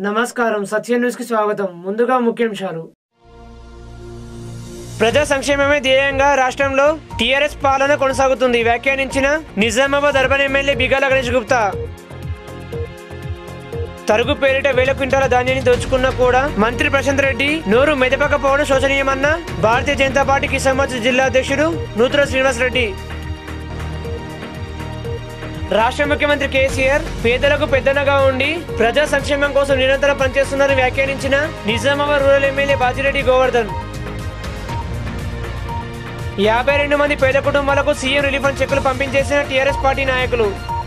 నమస్కారం సత్య న్యూస్ కి స్వాగతం ముందుగా ముఖ్యాంశాలు ప్రజా సంక్షేమమే ధ్యేయంగా రాష్ట్రంలో టీఆర్ఎస్ పాలన కొనసాగుతుంది వ్యాఖ్యానించిన నిజామాబాద్ అర్బన్ ఎమ్మెల్యే బిగాల గణేష్ గుప్తా తరుగు పేరిట వేల క్వింటాల ధాన్యాన్ని దోచుకున్నా కూడా మంత్రి ప్రశాంత్ రెడ్డి నోరు మెదపకపోవడం శోచనీయమన్న భారతీయ జనతా పార్టీ కిసాన్ మోర్చా జిల్లా అధ్యక్షుడు నూతన శ్రీనివాస్ రెడ్డి రాష్ట్ర ముఖ్యమంత్రి కేసీఆర్ పేదలకు పెద్దనగా ఉండి ప్రజా సంక్షేమం కోసం నిరంతరం పనిచేస్తున్నారని వ్యాఖ్యానించిన నిజామాబాద్ రూరల్ ఎమ్మెల్యే బాజిరెడ్డి గోవర్ధన్ యాభై రెండు మంది పేద కుటుంబాలకు సీఎం రిలీఫ్ ఫండ్ చెక్కులు పంపించేసిన టీఆర్ఎస్ పార్టీ నాయకులు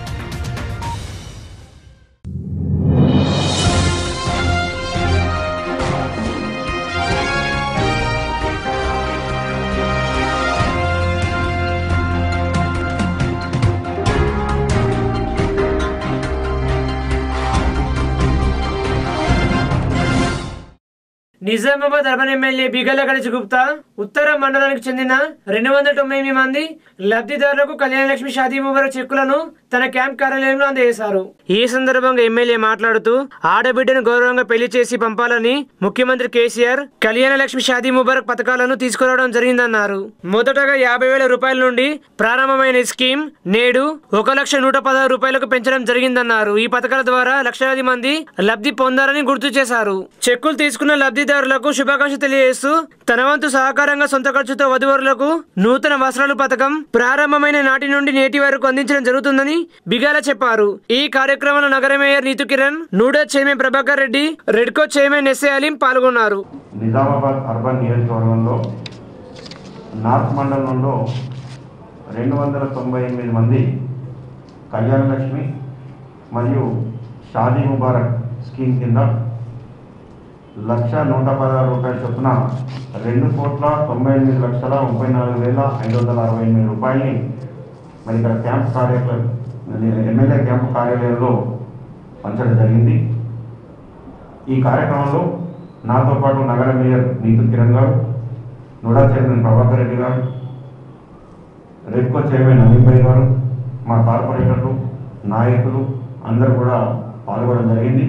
నిజామాబాద్ అర్బన్ ఎమ్మెల్యే బిగల గణేష్ గుప్తా ఉత్తర మండలానికి చెందిన రెండు వందల తొంభై ఎనిమిది మంది లబ్ధిదారులకు కళ్యాణ లక్ష్మి షాదీ ముబారక్ చెక్కులను తన క్యాంప్ కార్యాలయంలో అందజేశారు ఈ సందర్భంగా ఎమ్మెల్యే మాట్లాడుతూ ఆడబిడ్డను గౌరవంగా పెళ్లి చేసి పంపాలని ముఖ్యమంత్రి కేసీఆర్ కళ్యాణ లక్ష్మి షాదీ ముబారక్ పథకాలను తీసుకురావడం జరిగిందన్నారు మొదటగా యాభై వేల రూపాయల నుండి ప్రారంభమైన ఈ స్కీమ్ నేడు ఒక లక్ష నూట పదహారు రూపాయలకు పెంచడం జరిగిందన్నారు ఈ పథకాల ద్వారా లక్షలాది మంది లబ్ధి పొందారని గుర్తు చేశారు చెక్కులు తీసుకున్న లబ్ధిదారులకు శుభాకాంక్షలు తెలియజేస్తూ తన వంతు సహకారంగా సొంత ఖర్చుతో వధువరులకు నూతన వస్త్రాలు పథకం ప్రారంభమైన నాటి నుండి నేటి వరకు అందించడం జరుగుతుందని బిగాల చెప్పారు ఈ కార్యక్రమంలో నగర mayor Neetu Kiran NUDA chairman Prabhakar Reddy REDCO chairman S A Aleem పాల్గొన్నారు నిజామాబాద్ అర్బన్ నియోజకవర్గంలో నార్త్ మండలంలో రెండు వందల తొంభై ఎనిమిది మంది కళ్యాణ లక్ష్మి మరియు షాదీ ముబారక్ స్కీమ్ కింద లక్ష నూట పదహారు రూపాయల చొప్పున రెండు కోట్ల తొంభై ఎనిమిది లక్షల ముప్పై నాలుగు వేల ఐదు వందల అరవై ఎనిమిది రూపాయలని మరి ఇక్కడ క్యాంప్ కార్యాలయం ఎమ్మెల్యే క్యాంపు కార్యాలయంలో పంచడం జరిగింది ఈ కార్యక్రమంలో నాతో పాటు నగర మేయర్ నీతు కిరణ్ గారు నోడా చైర్మన్ ప్రభాకర్ రెడ్డి గారు రెడ్కో చైర్మన్ అమీబాయి గారు మా కార్పొరేటర్లు నాయకులు అందరూ కూడా పాల్గొనడం జరిగింది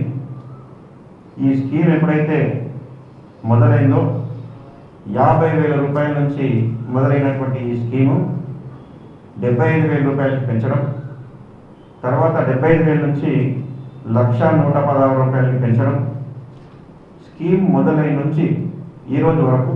ఈ స్కీమ్ ఎప్పుడైతే మొదలైందో యాభై వేల రూపాయల నుంచి మొదలైనటువంటి ఈ స్కీము డెబ్బై ఐదు వేల రూపాయలకి పెంచడం తర్వాత డెబ్బై ఐదు వేల నుంచి లక్ష నూట పదహారు రూపాయలకి పెంచడం స్కీమ్ మొదలైన నుంచి ఈ రోజు వరకు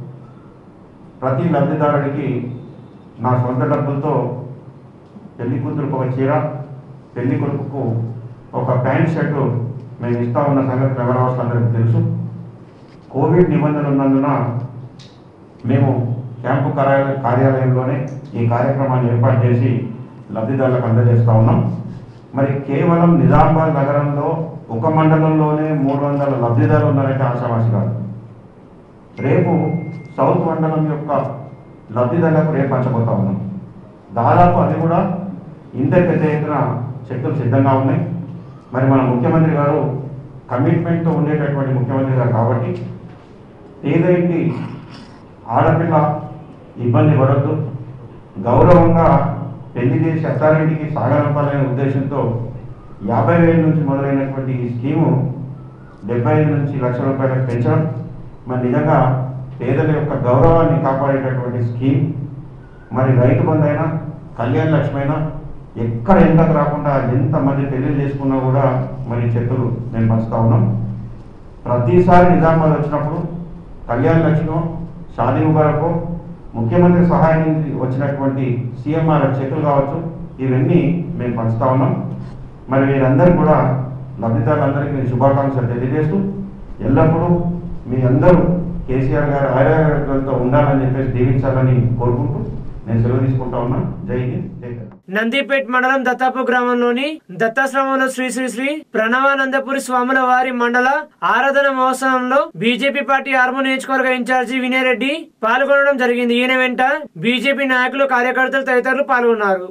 ప్రతి లబ్ధిదారుడికి నా సొంత డబ్బులతో పెళ్లి కూతురుకు ఒక చీర పెళ్లి కొడుకుకు ఒక ప్యాంట్ షర్టు మేము ఇస్తా ఉన్న సంగతి నగరవాసులందరికీ తెలుసు కోవిడ్ నిబంధనలు ఉన్నందున మేము క్యాంపు కార్యాలయ కార్యాలయంలోనే ఈ కార్యక్రమాన్ని ఏర్పాటు చేసి లబ్ధిదారులకు అందజేస్తా ఉన్నాం మరి కేవలం నిజామాబాద్ నగరంలో ఒక మండలంలోనే మూడు వందల లబ్ధిదారులు ఉన్నారంటే ఆశావాసి కాదు రేపు సౌత్ మండలం యొక్క లబ్ధిదారులకు రేపు పంచబోతా ఉన్నాం దాదాపు అది కూడా ఇంత పెద్ద ఎత్తున చెక్కులు సిద్ధంగా ఉన్నాయి మరి మన ముఖ్యమంత్రి గారు కమిట్మెంట్తో ఉండేటటువంటి ముఖ్యమంత్రి గారు కాబట్టి ఏదైతే ఆడపిల్ల ఇబ్బంది పడద్దు గౌరవంగా పెళ్లి చేసి అత్తారింటికి సాగనంపాలనే ఉద్దేశంతో యాభై వేల నుంచి మొదలైనటువంటి ఈ స్కీము డెబ్బై ఐదు నుంచి లక్ష రూపాయలకు పెంచడం మరి నిజంగా పేదల యొక్క గౌరవాన్ని కాపాడేటటువంటి స్కీమ్ మరి రైతు బంధు అయినా కళ్యాణ లక్ష్మి అయినా ఎక్కడ ఎంతకు రాకుండా ఎంతమంది పెళ్లిళ్ళు చేసుకున్నా కూడా మరి చెక్కులు మేము పంచుతా ఉన్నాం ప్రతిసారి నిజామాబాద్ వచ్చినప్పుడు కళ్యాణ లక్ష్మి షాదీ ముబారకో ముఖ్యమంత్రి సహాయం నుంచి వచ్చినటువంటి సీఎంఆర్ చెక్కులు కావచ్చు ఇవన్నీ మేము పంచుతా ఉన్నాం మరి వీరందరూ కూడా లబ్ధిదారులందరికీ నేను శుభాకాంక్షలు తెలియజేస్తూ ఎల్లప్పుడూ మీ అందరూ కేసీఆర్ గారు ఆరోగ్యాలతో ఉండాలని చెప్పేసి దీవించాలని కోరుకుంటూ నేను సెలవు తీసుకుంటా ఉన్నా జై హింద్ జై తెలంగాణ. నందిపేట్ మండలం దత్తాపూర్ గ్రామంలోని దత్తాశ్రమంలో శ్రీ శ్రీ శ్రీ ప్రణవానందపురి స్వాముల వారి మండల ఆరాధన మహోత్సవంలో బీజేపీ పార్టీ ఆర్మూ నియోజకవర్గ ఇన్ఛార్జి వినయరెడ్డి పాల్గొనడం జరిగింది ఈయన వెంట బీజేపీ నాయకులు కార్యకర్తలు తదితరులు పాల్గొన్నారు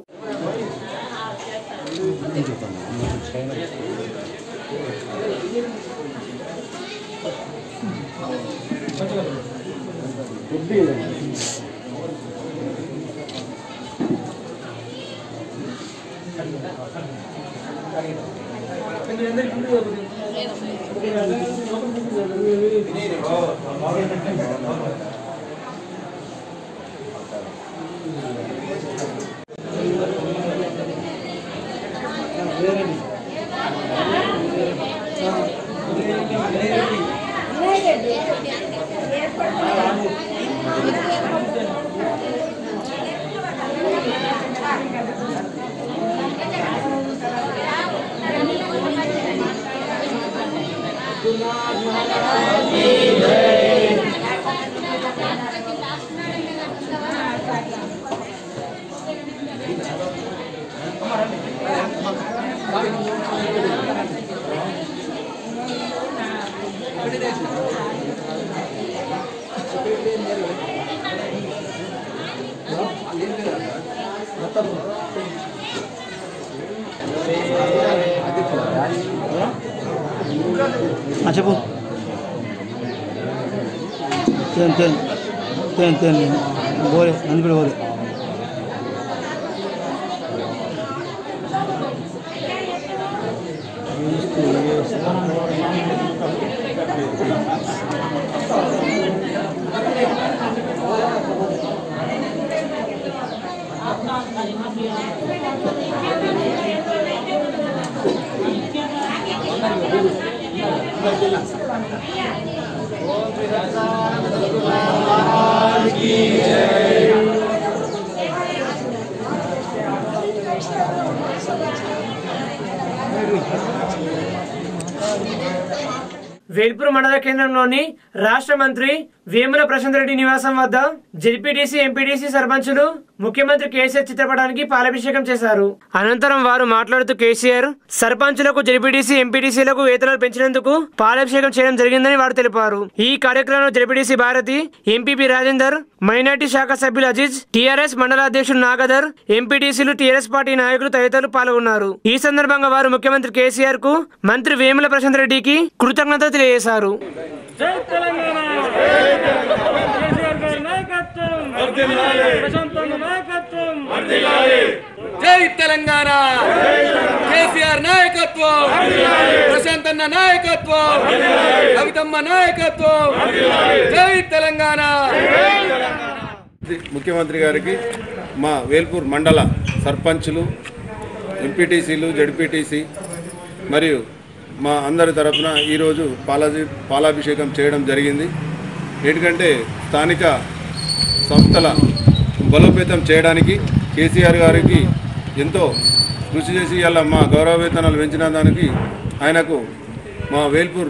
ఆ, చెప్పు తేన్ తేన్ తేన్ తేన్ బోరే నందిపేట బోరే వేల్పూర్ మండల కేంద్రంలోని రాష్ట్ర మంత్రి వేముల ప్రశాంత్ రెడ్డి నివాసం వద్ద జెడ్పీటీసీ ఎంపీటీసీ సర్పంచులు ముఖ్యమంత్రి కేసీఆర్ చిత్రపటానికి పాలాభిషేకం చేశారు అనంతరం వారు మాట్లాడుతూ కేసీఆర్ సర్పంచులకు జెడ్పీటీసీ ఎంపీటీసీలకు వేతనాలు పెంచినందుకు పాలాభిషేకం చేయడం జరిగిందని వారు తెలిపారు ఈ కార్యక్రమంలో ZPTC Bharathi MPP Rajender minority శాఖ సభ్యులు అజీజ్ టీఆర్ఎస్ మండల అధ్యక్షుడు నాగదర్ ఎంపీటీసీలు టీఆర్ఎస్ పార్టీ నాయకులు తదితరులు పాల్గొన్నారు ఈ సందర్భంగా వారు ముఖ్యమంత్రి కేసీఆర్ కు మంత్రి వేముల ప్రశాంత్ రెడ్డికి కృతజ్ఞత తెలియజేశారు జై తెలంగాణ కేసీఆర్ గారి నాయకత్వం ప్రశాంత్ నాయకత్వం జై తెలంగాణ కేసీఆర్ నాయకత్వం ప్రశాంత్ అన్న నాయకత్వం కవితమ్మ నాయకత్వం జై తెలంగాణ ముఖ్యమంత్రి గారికి మా వేల్పూర్ మండల సర్పంచులు ఎంపీటీసీలు జడ్పీటీసీ మరియు మా అందరి తరఫున ఈరోజు పాలాజీ పాలాభిషేకం చేయడం జరిగింది ఎందుకంటే స్థానిక సంస్థల బలోపేతం చేయడానికి కేసీఆర్ గారికి ఎంతో కృషి చేసి ఇలా మా గౌరవ వేతనాలు పెంచిన దానికి ఆయనకు మా వేల్పూర్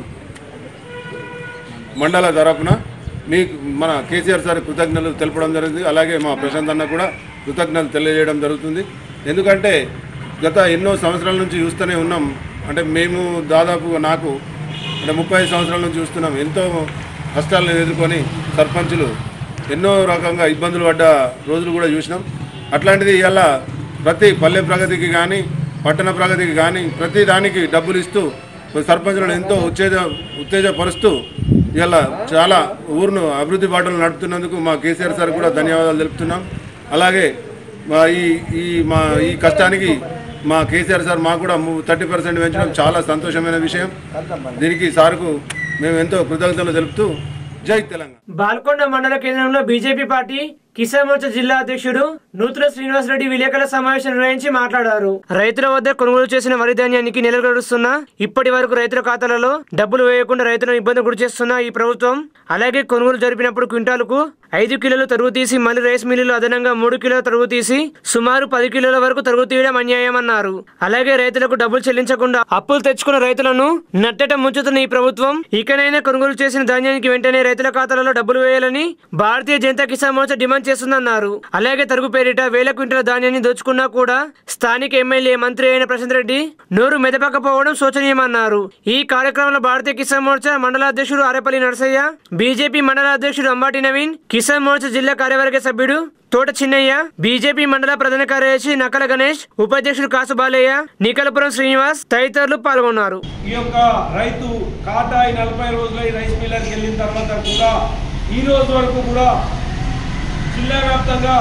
మండల తరపున మీకు మన కేసీఆర్ సార్ కృతజ్ఞతలు తెలపడం జరిగింది అలాగే మా ప్రశాంత్ అన్న కూడా కృతజ్ఞతలు తెలియజేయడం జరుగుతుంది ఎందుకంటే గత ఎన్నో సంవత్సరాల నుంచి చూస్తూనే ఉన్నాం అంటే మేము దాదాపు నాకు అంటే ముప్పై ఐదు సంవత్సరాల నుంచి చూస్తున్నాం ఎంతో కష్టాలను ఎదుర్కొని సర్పంచులు ఎన్నో రకంగా ఇబ్బందులు పడ్డ రోజులు కూడా చూసినాం అట్లాంటిది ఇలా ప్రతి పల్లె ప్రగతికి కానీ పట్టణ ప్రగతికి కానీ ప్రతి దానికి డబ్బులు ఇస్తూ సర్పంచులను ఎంతో ఉత్తేజ ఉత్తేజపరుస్తూ ఇలా చాలా ఊరును అభివృద్ధి బాటలు నడుపుతున్నందుకు మా కేసీఆర్ సార్ కూడా ధన్యవాదాలు తెలుపుతున్నాం అలాగే మా ఈ ఈ మా ఈ కష్టానికి మా కేసీఆర్ సార్ మాకు కూడా థర్టీ పర్సెంట్ పెంచడం చాలా సంతోషమైన విషయం దీనికి సార్కు మేము ఎంతో కృతజ్ఞతలు తెలుపుతూ జై తెలంగాణ బాల్కొండ మండల కేంద్రంలో బీజేపీ పార్టీ కిసాన్ మోర్చా జిల్లా అధ్యక్షుడు నూతన శ్రీనివాస్ రెడ్డి విలేకరుల సమావేశం నిర్వహించి మాట్లాడారు రైతుల వద్ద కొనుగోలు చేసిన వరి ధాన్యానికి నెలలు గడుస్తున్నా ఇప్పటి వరకు రైతుల ఖాతాలలో డబ్బులు వేయకుండా రైతులను ఇబ్బంది గురి చేస్తున్న ఈ ప్రభుత్వం అలాగే కొనుగోలు జరిపినప్పుడు క్వింటాలకు ఐదు కిలోలు తరుగు తీసి మళ్ళీ రైస్ మిల్లులు అదనంగా మూడు కిలోల తరుగు తీసి సుమారు పది కిలోల వరకు తరుగు తీయడం అన్యాయం అన్నారు అలాగే రైతులకు డబ్బులు చెల్లించకుండా అప్పులు తెచ్చుకున్న రైతులను నట్టట ముంచుతున్న ఈ ప్రభుత్వం ఇకనైనా కొనుగోలు చేసిన ధాన్యానికి వెంటనే రైతుల ఖాతాలలో డబ్బులు వేయాలని భారతీయ జనతా కిసాన్ మోర్చా డిమాండ్ చేస్తుందన్నారు అలాగే తరుగు పేరిట వేల క్వింటల ధాన్యాన్ని దోచుకున్నా కూడా స్థానిక ఎమ్మెల్యే మంత్రి అయిన ప్రశాంత్ రెడ్డి నోరు మెదపకపోవడం శోచనీయమన్నారు ఈ కార్యక్రమంలో భారతీయ కిసాన్ మోర్చా మండల అధ్యక్షుడు ఆరేపల్లి నరసయ్య బీజేపీ మండల అధ్యక్షుడు అంబాటి నవీన్ కిసాన్ మోర్చా జిల్లా కార్యవర్గ సభ్యుడు తోట చిన్నయ్య బీజేపీ మండల ప్రధాన కార్యదర్శి నకల గణేష్ ఉపాధ్యక్షుడు కాసు బాలయ్య నికలపురం శ్రీనివాస్ తదితరులు పాల్గొన్నారు ఈ యొక్క రైతు ఖాతా ఈ నలభై రోజుల ఈ రైస్ మిల్లర్కి వెళ్ళిన తర్వాత కూడా ఈ రోజు వరకు కూడా జిల్లా వ్యాప్తంగా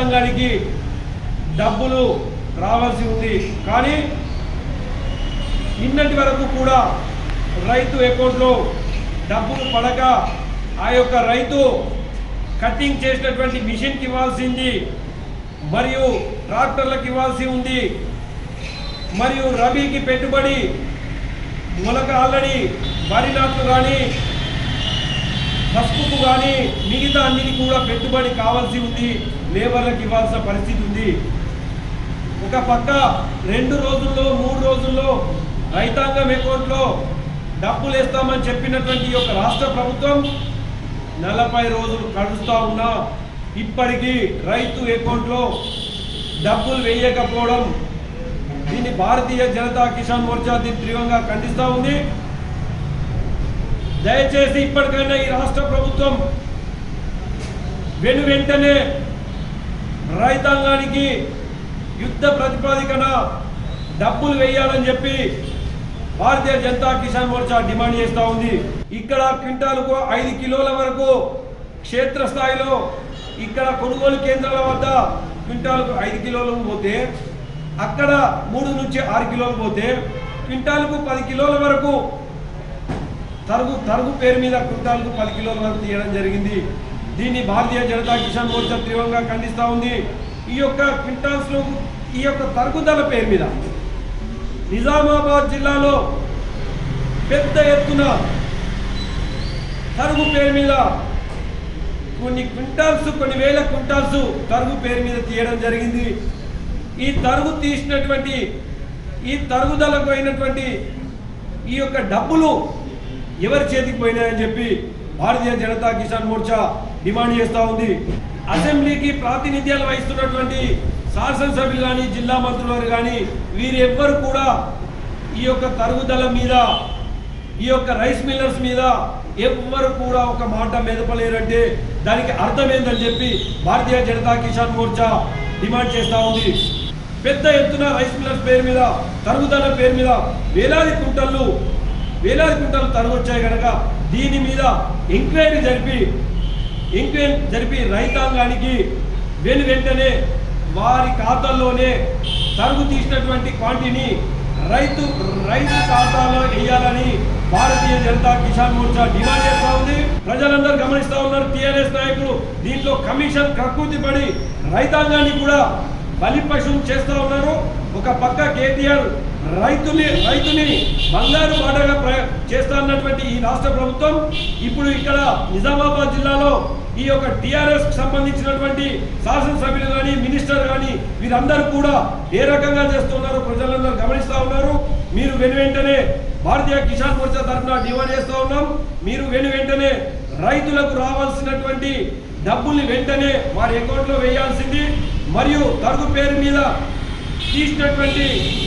రైతాంగానికి డబ్బులు రావాల్సి ఉంది కానీ నిన్నటి వరకు కూడా రైతు అకౌంట్లో డబ్బులు పడక ఆ యొక్క రైతు కటింగ్ చేసినటువంటి మిషన్కి ఇవ్వాల్సింది మరియు ట్రాక్టర్లకు ఇవ్వాల్సి ఉంది మరియు రబీకి పెట్టుబడి మొలక ఆల్రెడీ వరి నాట్లు కానీ పసుపుకు కానీ మిగతా అన్నిటి కూడా పెట్టుబడి కావాల్సి ఉంది లేబర్లకు ఇవ్వాల్సిన పరిస్థితి ఉంది ఒక పక్క రెండు రోజుల్లో మూడు రోజుల్లో రైతాంగం అకౌంట్లో డబ్బులు వేస్తామని చెప్పినటువంటి ఈ యొక్క రాష్ట్ర ప్రభుత్వం నలభై రోజులు గడుస్తూ ఉన్నా ఇప్పటికీ రైతు అకౌంట్లో డబ్బులు వేయకపోవడం దీన్ని భారతీయ జనతా కిసాన్ మోర్చా దీన్ని తీవ్రంగా ఖండిస్తూ ఉంది దయచేసి ఇప్పటికైనా ఈ రాష్ట్ర ప్రభుత్వం వెను వెంటనే రైతాంగానికి యుద్ధ ప్రతిపాదికన డబ్బులు వేయాలని చెప్పి భారతీయ జనతా కిసాన్ మోర్చా డిమాండ్ చేస్తూ ఉంది ఇక్కడ క్వింటాలకు ఐదు కిలోల వరకు క్షేత్రస్థాయిలో ఇక్కడ కొనుగోలు కేంద్రాల వద్ద క్వింటాలకు ఐదు కిలోలు పోతే అక్కడ మూడు నుంచి ఆరు కిలోలు పోతే క్వింటాలకు పది కిలోల వరకు తరుగు తరుగు పేరు మీద క్వింటాలకు పది కిలోల వరకు తీయడం జరిగింది దీన్ని భారతీయ జనతా కిసాన్ మోర్చా తీవ్రంగా ఖండిస్తూ ఉంది ఈ యొక్క క్వింటాల్స్లో ఈ యొక్క తరుగుదల పేరు మీద నిజామాబాద్ జిల్లాలో పెద్ద ఎత్తున తరుగు పేరు మీద కొన్ని క్వింటాల్స్ కొన్ని వేల క్వింటాల్స్ తరుగు పేరు మీద తీయడం జరిగింది ఈ తరుగు తీసినటువంటి ఈ తరుగుదలకు అయినటువంటి ఈ యొక్క డబ్బులు ఎవరి చేతికి పోయినాయని చెప్పి భారతీయ జనతా కిసాన్ మోర్చా డిమాండ్ చేస్తూ ఉంది అసెంబ్లీకి ప్రాతినిధ్యాలు వహిస్తున్నటువంటి శాసనసభ్యులు కానీ జిల్లా మంత్రులు కానీ వీరెవ్వరు కూడా ఈ యొక్క తరుగుదల మీద ఈ యొక్క రైస్ మిల్లర్స్ మీద ఎవ్వరు కూడా ఒక మాట మెదపలేరంటే దానికి అర్థం ఏందని చెప్పి భారతీయ జనతా కిసాన్ మోర్చా డిమాండ్ చేస్తూ ఉంది పెద్ద ఎత్తున రైస్ మిల్లర్స్ పేరు మీద తరుగుదల పేరు మీద వేలాది కుంటలు వేలాది కుంటలు తరుగొచ్చాయి కనుక దీని మీద ఎంక్వైరీ జరిపి ఎంక్వైరీ జరిపి రైతాంగానికి వెను వెంటనే వారి ఖాతాల్లోనే తరుగు తీసినటువంటి క్వాంటిటీని రైతు రైతు ఖాతాలో వేయాలని భారతీయ జనతా కిసాన్ మోర్చా డిమాండ్ చేస్తా ఉంది ప్రజలందరూ గమనిస్తా ఉన్నారు టీఆర్ఎస్ నాయకులు దీంట్లో కమిషన్ కక్కుతి పడి రైతాంగాన్ని కూడా బలిపశం చేస్తా ఉన్నారు ఒక పక్క కేటీఆర్ రైతుని రైతుని బంగారు బాటగా ప్ర- చేస్తా అన్నటువంటి ఈ రాష్ట్ర ప్రభుత్వం ఇప్పుడు ఇక్కడ నిజామాబాద్ జిల్లాలో ఈ యొక్క టిఆర్ఎస్ సంబంధించినటువంటి శాసనసభ్యులు కానీ మినిస్టర్ కానీ వీరందరూ కూడా ఏ రకంగా చేస్తున్నారో ప్రజలందరూ గమనిస్తా ఉన్నారు మీరు వెను వెంటనే భారతీయ కిసాన్ మోర్చా తరఫున డిమాండ్ చేస్తా ఉన్నాం మీరు వెను వెంటనే రైతులకు రావాల్సినటువంటి డబ్బుల్ని వెంటనే వారి అకౌంట్లో వేయాల్సింది మరియు తరుగు పేరు మీద తీసినటువంటి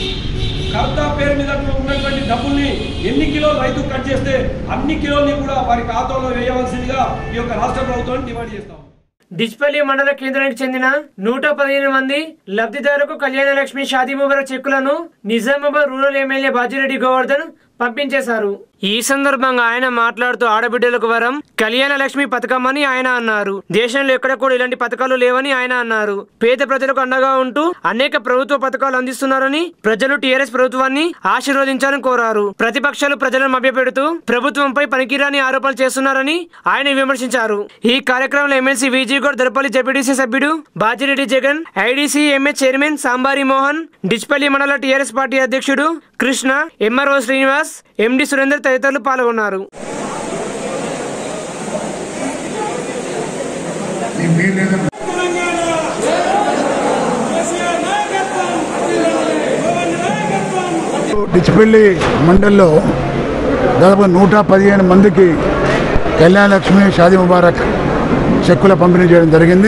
కర్తా పేరు మీద ఉన్నటువంటి డబ్బుల్ని ఎన్ని కిలోలు రైతు కట్ చేస్తే అన్ని కిలోల్ని కూడా వారి ఖాతాలో వేయవలసిందిగా ఈ యొక్క రాష్ట్ర ప్రభుత్వాన్ని డిమాండ్ చేస్తాం డిచ్పల్లి మండల కేంద్రానికి చెందిన నూట పదిహేను మంది లబ్ధిదారులకు కళ్యాణ లక్ష్మి షాదీ ముబారక్ చెక్కులను నిజామాబాద్ రూరల్ ఎమ్మెల్యే బాజిరెడ్డి గోవర్ధన్ పంపించేశారు ఈ సందర్భంగా ఆయన మాట్లాడుతూ ఆడబిడ్డలకు వరం కళ్యాణ లక్ష్మి పథకం అని ఆయన అన్నారు దేశంలో ఎక్కడ కూడా ఇలాంటి పథకాలు లేవని ఆయన అన్నారు పేద ప్రజలకు అండగా ఉంటూ అనేక ప్రభుత్వ పథకాలు అందిస్తున్నారని ప్రజలు టీఆర్ఎస్ ప్రభుత్వాన్ని ఆశీర్వదించాలని కోరారు ప్రతిపక్షాలు ప్రజలను మభ్యపెడుతూ ప్రభుత్వంపై పనికిరాని ఆరోపణలు చేస్తున్నారని ఆయన విమర్శించారు ఈ కార్యక్రమంలో ఎమ్మెల్సీ విజయగౌడ్ దర్పల్లి జెపిడిసి సభ్యుడు Bajireddy Jagan IDC MA chairman Sambari Mohan Dichpalli మండల టీఆర్ఎస్ పార్టీ అధ్యక్షుడు కృష్ణ ఎంఆర్ఓ శ్రీనివాస్ ఎండి సురేందర్ తదితరులు పాల్గొన్నారు తెలంగాణ కేసీఆర్ నాయకత్వం జగన్ నాయకత్వం డిచ్చిపల్లి మండల్లో దాదాపు నూట పదిహేను మందికి కళ్యాణ లక్ష్మి షాదీ ముబారక్ చెక్కుల పంపిణీ చేయడం జరిగింది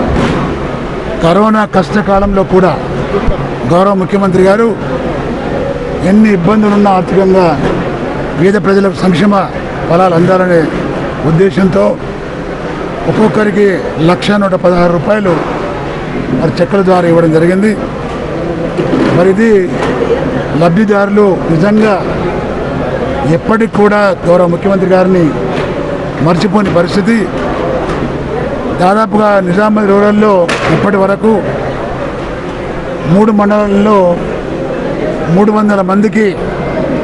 కరోనా కష్టకాలంలో కూడా గౌరవ ముఖ్యమంత్రి గారు ఎన్ని ఇబ్బందులున్నా ఆర్థికంగా పేద ప్రజలకు సంక్షేమ ఫలాలు అందాలనే ఉద్దేశంతో ఒక్కొక్కరికి లక్ష నూట పదహారు రూపాయలు మరి చెక్కుల ద్వారా ఇవ్వడం జరిగింది మరి ఇది లబ్ధిదారులు నిజంగా ఎప్పటికి కూడా గౌరవ ముఖ్యమంత్రి గారిని మర్చిపోని పరిస్థితి దాదాపుగా నిజామాబాద్ రూరల్లో ఇప్పటి వరకు మూడు మండలాల్లో మూడు వందల మందికి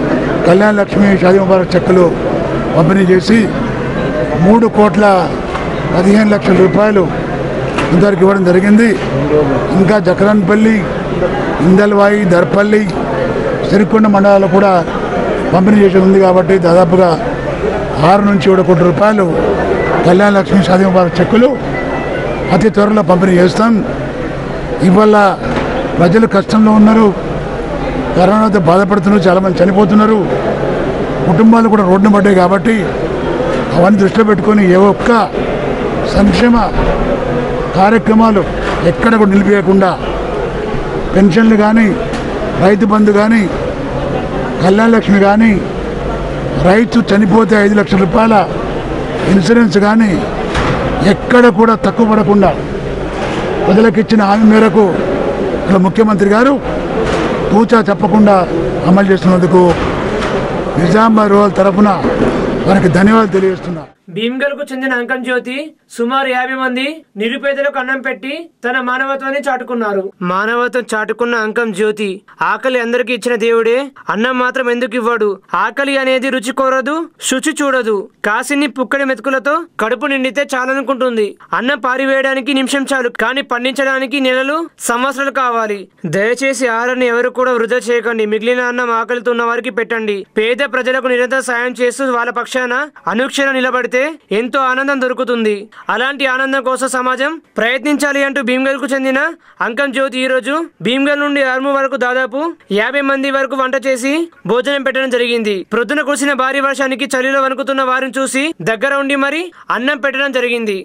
కళ్యాణ లక్ష్మి షాదీ ముబారక్ చెక్కులు పంపిణీ చేసి మూడు కోట్ల పదిహేను లక్షల రూపాయలు ఇంతవరకు ఇవ్వడం జరిగింది ఇంకా జకరన్పల్లి ఇందల్వాయి దర్పల్లి సిరికొండ మండలాల్లో కూడా పంపిణీ చేసి ఉంది కాబట్టి దాదాపుగా ఆరు నుంచి ఏడు కోట్ల రూపాయలు కళ్యాణ లక్ష్మి షాదీ ముబారక్ చెక్కులు అతి త్వరలో పంపిణీ చేస్తాం ఇవాళ ప్రజలు కష్టంలో ఉన్నారు కరోనాతో బాధపడుతున్నారు చాలామంది చనిపోతున్నారు కుటుంబాలు కూడా రోడ్డున పడ్డాయి కాబట్టి అవన్నీ దృష్టిలో పెట్టుకొని ఏ ఒక్క సంక్షేమ కార్యక్రమాలు ఎక్కడ కూడా నిలిపేయకుండా పెన్షన్లు కానీ రైతు బంధు కానీ కళ్యాణ లక్ష్మి కానీ రైతు చనిపోతే ఐదు లక్షల రూపాయల ఇన్సూరెన్స్ కానీ ఎక్కడ కూడా తక్కువ పడకుండా ప్రజలకు ఇచ్చిన హామీ మేరకు ఇలా ముఖ్యమంత్రి గారు తూచా చెప్పకుండా అమలు చేస్తున్నందుకు నిజామాబాద్ రూరల్ తరఫున వారికి ధన్యవాదాలు తెలియజేస్తున్నా భీమ్గల్ కు చెందిన అంకం జ్యోతి సుమారు యాభై మంది నిరుపేదలకు అన్నం పెట్టి తన మానవత్వాన్ని చాటుకున్నారు మానవత్వం చాటుకున్న అంకం జ్యోతి ఆకలి అందరికి ఇచ్చిన దేవుడే అన్నం మాత్రం ఎందుకు ఇవ్వడు ఆకలి అనేది రుచి కోరదు శుచి చూడదు కాసిని పుక్కడి మెతుకులతో కడుపు నిండితే చాలనుకుంటుంది అన్నం పారివేయడానికి నిమిషం చాలు కానీ పండించడానికి నెలలు సంవత్సరాలు కావాలి దయచేసి ఆహారాన్ని ఎవరు కూడా వృధా చేయకండి మిగిలిన అన్నం ఆకలితో ఉన్న వారికి పెట్టండి పేద ప్రజలకు నిరంతర సాయం చేస్తూ వాళ్ళ పక్షాన అనుక్షణం నిలబడితే ఎంతో ఆనందం దొరుకుతుంది అలాంటి ఆనందం కోసం సమాజం ప్రయత్నించాలి అంటూ భీమ్గల్ కు చెందిన అంకం జ్యోతి ఈ రోజు భీమ్గల్ నుండి ఆర్ము వరకు దాదాపు యాభై మంది వరకు వంట చేసి భోజనం పెట్టడం జరిగింది ప్రొద్దున కురిసిన భారీ వర్షానికి చలిలో వణుకుతున్న వారిని చూసి దగ్గర ఉండి మరి అన్నం పెట్టడం జరిగింది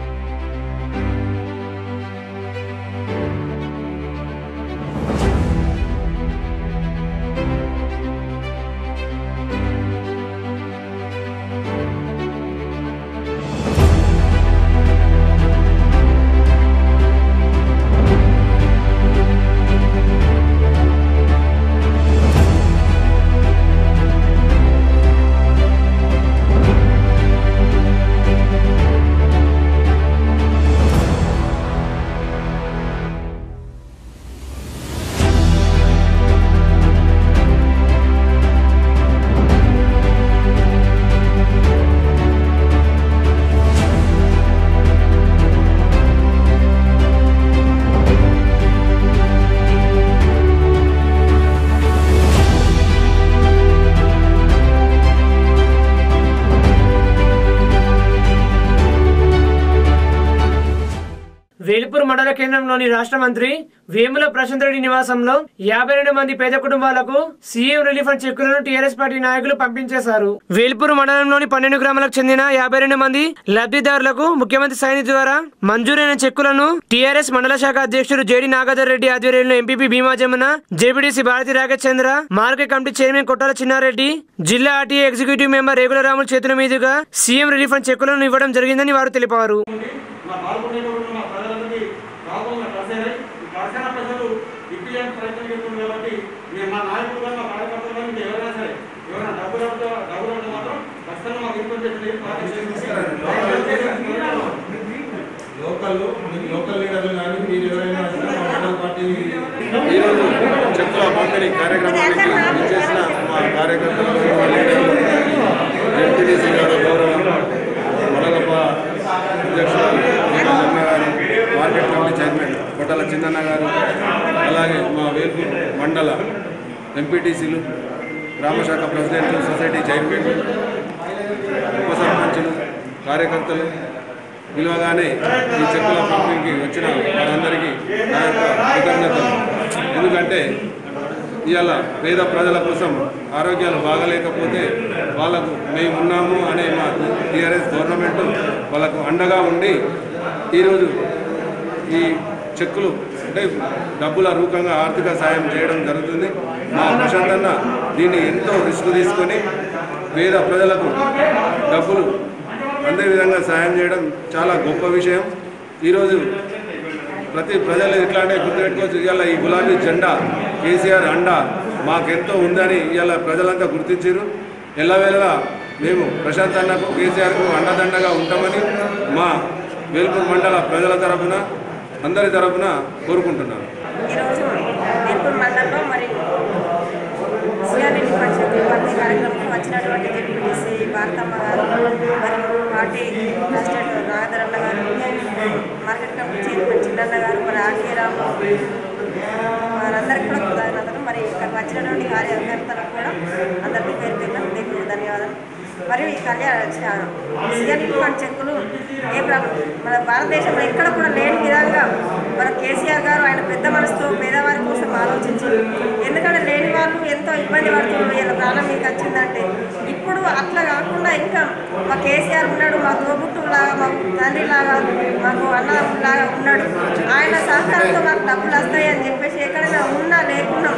వేల్పూర్ మండల కేంద్రంలోని రాష్ట్ర మంత్రి వేముల ప్రశాంత్ రెడ్డి నివాసంలో యాభై రెండు మంది పేద కుటుంబాలకు సీఎం రిలీఫ్ ఫండ్ చెక్కులను టీఆర్ఎస్ పార్టీ నాయకులు పంపించేశారు వేల్పూర్ మండలంలోని పన్నెండు గ్రామాలకు చెందిన యాభై రెండు మంది లబ్ధిదారులకు ముఖ్యమంత్రి సైనిధి ద్వారా మంజూరైన చెక్కులను టీఆర్ఎస్ మండల శాఖ అధ్యక్షుడు జేడి నాగధర్ రెడ్డి ఆధ్వర్యంలో MPP Bhima Jamuna ZPTC Bharathi Rakesh Chandra market committee chairman Kottala Chinnareddy జిల్లా ఆర్టీఏ ఎగ్జిక్యూటివ్ మెంబర్ రేగుల రాముల చేతుల మీదుగా సీఎం రిలీఫ్ ఫండ్ చెక్కులను ఇవ్వడం జరిగిందని వారు తెలిపారు మా పాల్గొనేటప్పుడు మా ప్రజలందరికీ రాకుండా ప్రజలై ఈ దర్శన ప్రజలు ఇప్పించడానికి ప్రయత్నం చేస్తున్నారు కాబట్టి మేము మా నాయకులుగా మా కార్యకర్తలుగా ఇంకా ఎవరైనా సరే ఎవరైనా డబ్బులు అడిగితే డబ్బులు అడిగితే మాత్రం ఖచ్చితంగా మాకు ఇన్పుట్ లోకల్ లోకల్ లీడర్లు కానీ మీరు ఎవరైనా సరే మా మండల పార్టీ ఈరోజు చెక్కుల పంపిణీ కార్యక్రమానికి చేసిన మా కార్యకర్తలు మా లీడర్లు ఎంపీటీసీ గారు గౌరవ మడగప్ప అధ్యక్షుడు భీమా జమ్మ గారు మార్కెట్ కమిటీ చైర్మన్ కొట్టాల చిన్నన్న గారు అలాగే మా వేల్పూర్ మండల ఎంపీటీసీలు గ్రామశాఖ ప్రెసిడెంట్ సొసైటీ చైర్మన్ ఉప సర్పంచులు కార్యకర్తలు పిలవగానే ఈ చెక్కుల పంపిణీకి వచ్చిన వారందరికీ నా యొక్క కృతజ్ఞతలు ఎందుకంటే ఇవాళ పేద ప్రజల కోసం ఆరోగ్యాలు బాగలేకపోతే వాళ్ళకు మేము ఉన్నాము అనే మా టీఆర్ఎస్ గవర్నమెంట్ వాళ్ళకు అండగా ఉండి ఈరోజు ఈ చెక్కులు అంటే డబ్బుల రూపంగా ఆర్థిక సాయం చేయడం జరుగుతుంది మా ప్రశాంత్ అన్న దీన్ని ఎంతో రిస్క్ తీసుకొని పేద ప్రజలకు డబ్బులు అందే విధంగా సాయం చేయడం చాలా గొప్ప విషయం ఈరోజు ప్రతి ప్రజలు ఎట్లా అంటే గుర్తుపెట్టుకోవచ్చు ఇవాళ ఈ గులాబీ జెండా కేసీఆర్ అండ మాకెంతో ఉందని ఇవాళ ప్రజలంతా గుర్తించారు ఎల్లవేళలా మేము ప్రశాంత్ అన్నకు కేసీఆర్కు అండదండగా ఉంటామని మా వేల్పూర్ మండల ప్రజల తరపున అందరి తరపున కోరుకుంటున్నాను ఈరోజు వేల్పూర్ మండలంలో మరి సిఆర్ఎల్లి పరిషత్ పంపిణీ కార్యకర్తలకు కూడా అందరికీ పేరు పేరున హృదయపూర్వక ధన్యవాదాలు మరియు ఈ కళ్యాణ సీఎం ఇటువంటి చెక్కులు ఏ ప్రభు మన భారతదేశంలో ఎక్కడ కూడా లేని విధంగా మన కేసీఆర్ గారు ఆయన పెద్ద మనసుతో పేదవారి కోసం ఆలోచించి ఎందుకంటే లేని వాళ్ళు ఎంతో ఇబ్బంది పడుతున్నారు వీళ్ళ ప్రాణం మీకు వచ్చిందంటే ఇప్పుడు అట్లా కాకుండా ఇంకా మా కేసీఆర్ ఉన్నాడు మా తోబుట్టులాగా మా తండ్రి లాగా మాకు అన్న లాగా ఉన్నాడు ఆయన సహకారంతో మాకు డబ్బులు వస్తాయి అని చెప్పేసి ఎక్కడైనా ఉన్నా లేకున్నా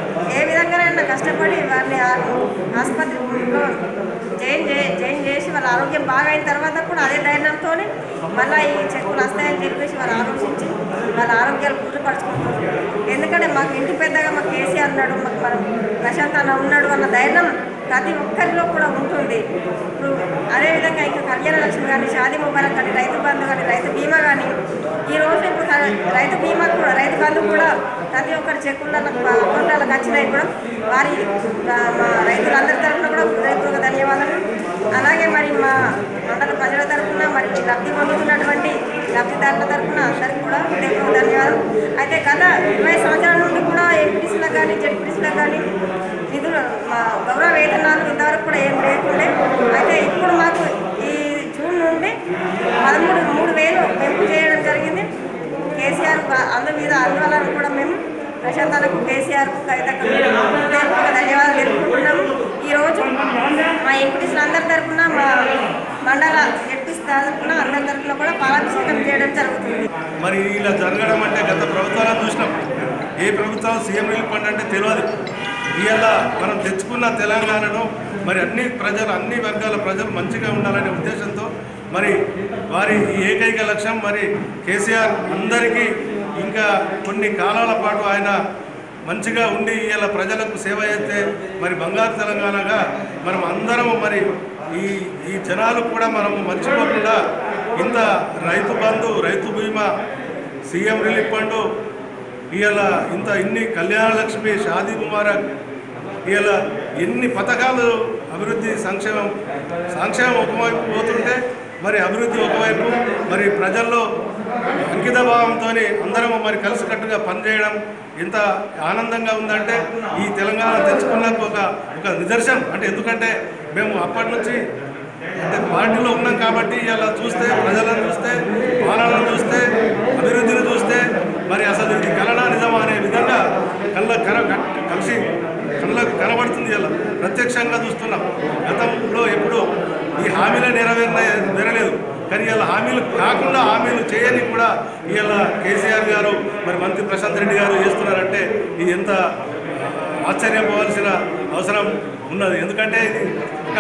ఏ విధంగానైనా కష్టపడి వారిని ఆ- ఆసుపత్రిలో జైన్ చే జైన్ చేసి వాళ్ళ ఆరోగ్యం బాగా అయిన తర్వాత కూడా అదే ధైర్యంతో మళ్ళీ ఈ చెక్కులు వస్తాయని చెప్పేసి వాళ్ళు ఆలోచించి వాళ్ళ ఆరోగ్యాలు కుదురుపరచుకుంటారు ఎందుకంటే మాకు ఇంటి పెద్దగా మాకు కేసీఆర్ ఉన్నాడు మాకు మనం ప్రశాంత్ అన్న ఉన్నాడు అన్న ధైర్యం ప్రతి ఒక్కరిలో కూడా ఉంటుంది ఇప్పుడు అదేవిధంగా ఇంకా కళ్యాణ లక్ష్మి కానీ షాదీ ముబారక్ కానీ రైతు బంధు కానీ రైతు బీమా కానీ ఈ రోజు ఇప్పుడు క- రైతు బీమా కూడా రైతు బంధు కూడా ప్రతి ఒక్కరి చెక్కుల అకౌంట్లకు వచ్చినాయి కూడా వారి ఆ, మా రైతులందరి తరఫున కూడా హృదయపూర్వక ధన్యవాదాలు అలాగే మరి మా మండల ప్రజల తరఫున మరి లబ్ధి పొందుతున్నటువంటి లబ్ధిదారుల తరఫున అందరికీ కూడా హృదయపూర్వక ధన్యవాదాలు అయితే గత ఇరవై సంవత్సరాల నుండి కూడా ఎంపీసీలకు కానీ జెడ్పీసీలకు కానీ నిధులు మా గౌరవ వేతనాలు ఇంతవరకు కూడా ఏం లేకుండే అయితే ఇప్పుడు మాకు ఈ జూన్ నుండి పదమూడు మూడు వేలు పెంపు చేయడం జరిగింది కేసీఆర్ బ- అందు మీద అందువలన కూడా మేము ప్రశాంతాలకు కేసీఆర్కు కవితకు హృదయపూర్వక ధన్యవాదాలు తెలుపుకుంటున్నాము ఈరోజు మా ఎంపీటీసీలు అందరి తరఫున మా మండల ఎంపీసీ తరఫున అందరి తరఫున కూడా పాలాభిషేకం చేయడం జరుగుతుంది మరి ఇలా జరగడం అంటే గత ప్రభుత్వాలను చూసినాం ఏ ప్రభుత్వం సీఎం రిలీఫ్ ఫండ్ అంటే తెలియదు ఇవాళ మనం తెచ్చుకున్న తెలంగాణను మరి అన్ని ప్రజలు అన్ని వర్గాల ప్రజలు మంచిగా ఉండాలనే ఉద్దేశంతో మరి వారి ఈ ఏకైక లక్ష్యం మరి కేసీఆర్ అందరికీ ఇంకా కొన్ని కాలాల పాటు ఆయన మంచిగా ఉండి ఇలా ప్రజలకు సేవ చేస్తే మరి బంగారు తెలంగాణగా మనం అందరం మరి ఈ ఈ జనాలు కూడా మనము మర్చిపోకుండా ఇంత రైతు బంధు రైతు బీమా సీఎం రిలీఫ్ ఫండ్ ఇవాళ ఇంత ఇన్ని కళ్యాణ లక్ష్మి షాదీ ముబారక్ ఇవాళ ఎన్ని పథకాలు అభివృద్ధి సంక్షేమం సంక్షేమం ఒకవైపు పోతుంటే మరి అభివృద్ధి ఒకవైపు మరి ప్రజల్లో అంకిత భావంతో అందరం మరి కలిసికట్టుగా పనిచేయడం ఎంత ఆనందంగా ఉందంటే ఈ తెలంగాణ తెచ్చుకున్నకు ఒక ఒక నిదర్శనం అంటే ఎందుకంటే మేము అప్పటి నుంచి అంటే పార్టీలో ఉన్నాం కాబట్టి ఇలా చూస్తే ప్రజలను చూస్తే పాలనను చూస్తే అభివృద్ధిని చూస్తే మరి అసలు ఇది కలనా నిజమా అనే విధంగా కళ్ళ కన కలిసి కళ్ళకు కనబడుతుంది ఇలా ప్రత్యక్షంగా చూస్తున్నాం గతంలో ఎప్పుడు ఈ హామీలే నెరవేరిన నెరలేదు కానీ ఇలా హామీలు కాకుండా హామీలు చేయని కూడా ఇవాళ కేసీఆర్ గారు మరి మంత్రి ప్రశాంత్ రెడ్డి గారు చేస్తున్నారంటే ఇది ఎంత ఆశ్చర్యపోవాల్సిన అవసరం ఉన్నది ఎందుకంటే ఇది ఒక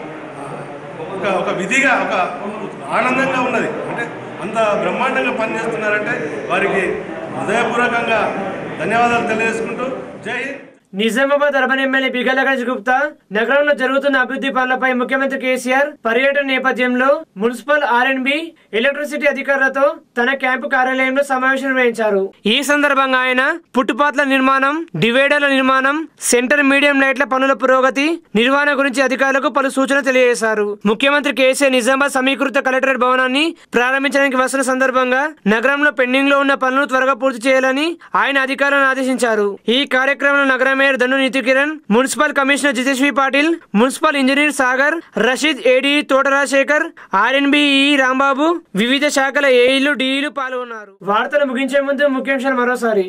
ఒక ఒక విధిగా ఒక ఆనందంగా ఉన్నది అంటే అంత బ్రహ్మాండంగా పనిచేస్తున్నారంటే వారికి హృదయపూర్వకంగా ధన్యవాదాలు తెలియజేసుకుంటూ జై హింద్ నిజామాబాద్ అర్బన్ ఎమ్మెల్యే బిగల గణేష్ గుప్తా నగరంలో జరుగుతున్న అభివృద్ధి పనులపై ముఖ్యమంత్రి కేసీఆర్ పర్యటన నేపథ్యంలో మున్సిపల్ ఆర్ఎండ్బి ఎలక్ట్రిసిటీ అధికారులతో తన క్యాంపు కార్యాలయంలో సమావేశం నిర్వహించారు ఈ సందర్భంగా ఆయన పుట్టుపాత్ల నిర్మాణం డివైడర్ల నిర్మాణం సెంటర్ మీడియం లైట్ల పనుల పురోగతి నిర్వహణ గురించి అధికారులకు పలు సూచనలు తెలియజేశారు ముఖ్యమంత్రి కేసీఆర్ నిజామాబాద్ సమీకృత కలెక్టరేట్ భవనాన్ని ప్రారంభించడానికి వస్తున్న సందర్భంగా నగరంలో పెండింగ్ లో ఉన్న పనులను త్వరగా పూర్తి చేయాలని ఆయన అధికారులను ఆదేశించారు ఈ కార్యక్రమంలో నగర mayor Dandu Neetu Kiran municipal commissioner Jiteshwari Patil municipal engineer Sagar Rasheed AD Thota Rajasekhar ఆర్ఎన్బిఈ Rambabu వివిధ శాఖల ఏఈలు డిఈలు పాల్గొన్నారు వార్తలు ముగించే ముందు ముఖ్యాంశాలు మరోసారి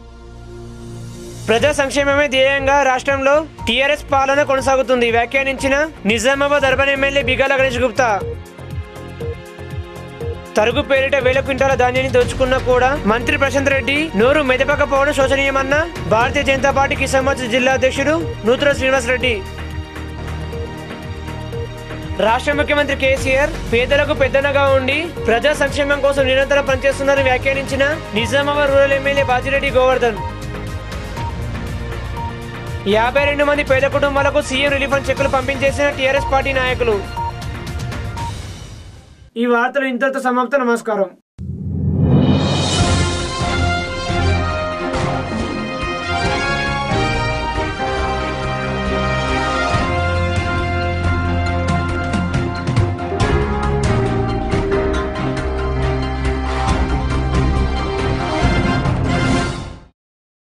ప్రజా సంక్షేమమే ధ్యేయంగా రాష్ట్రంలో టీఆర్ఎస్ పాలన కొనసాగుతుంది వ్యాఖ్యానించిన నిజామాబాద్ అర్బన్ ఎమ్మెల్యే బిగాల గణేష్ గుప్తా తరుగు పేరిట వేల క్వింటాల ధాన్యాన్ని దోచుకున్నా కూడా మంత్రి ప్రశాంత్ రెడ్డి నోరు మెదపకపోవడం శోచనీయమన్న భారతీయ జనతా పార్టీ కిసాన్ మోర్చా జిల్లా అధ్యక్షుడు నూతన శ్రీనివాస్ రెడ్డి రాష్ట్ర ముఖ్యమంత్రి కేసీఆర్ పేదలకు పెద్దనగా ఉండి ప్రజా సంక్షేమం కోసం నిరంతరం పనిచేస్తున్నారని వ్యాఖ్యానించిన నిజామాబాద్ రూరల్ ఎమ్మెల్యే బాజిరెడ్డి గోవర్ధన్ యాభై రెండు మంది పేద కుటుంబాలకు సీఎం రిలీఫ్ ఫండ్ చెక్కులు పంపించేసిన టీఆర్ఎస్ పార్టీ నాయకులు ఈ వార్తలు ఇంతటితో సమాప్తం నమస్కారం